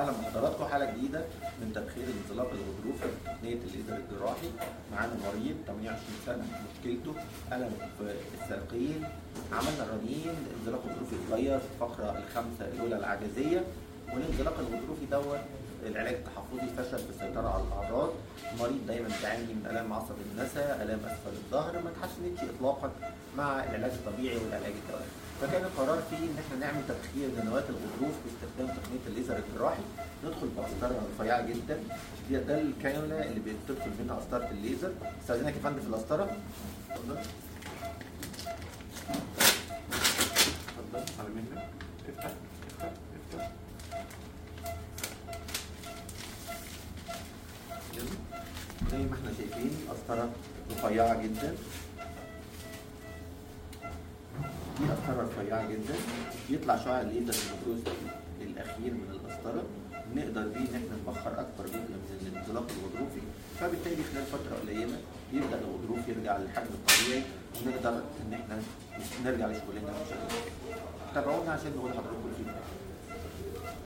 اهلا بحضراتكم حلقه جديده من تبخير الانزلاق الغضروفي في تقنيه الليزر الجراحي معانا مريض 28 سنه مشكلته الم في الساقين عملنا الرنين انزلاق غضروفي اتغير في الفقره الخامسه الاولى العجزيه والانزلاق الغضروفي دوت العلاج التحفظي فشل في السيطره على الاعراض المريض دايما بيعاني من الام عصب النسا الام اسفل الظهر ما اتحسنتش اطلاقا مع العلاج الطبيعي والعلاج الدوائي فكان القرار فيه ان احنا نعمل تبخير لنواه الغضروف باستخدام تقنيه الليزر الجراحي ندخل بقسطره رفيعه جدا دي ده الكانولا اللي بتدخل منها قسطره الليزر استاذنك يا فندم في القسطره اتفضل اتفضل على مهلك افتح افتح افتح يلا. زي ما احنا شايفين قسطره رفيعه جدا دي قسطره رفيعه جدا يطلع شعاع الليزر الجزء الاخير من القسطره نقدر بيه ان احنا نبخر اكبر جزء من الانزلاق الغضروفي فبالتالي خلال فتره قليله يبدا الغضروف يرجع للحجم الطبيعي ونقدر ان احنا نرجع لشغلنا بشكل تابعونا عشان نقول لحضراتكم الفيدباك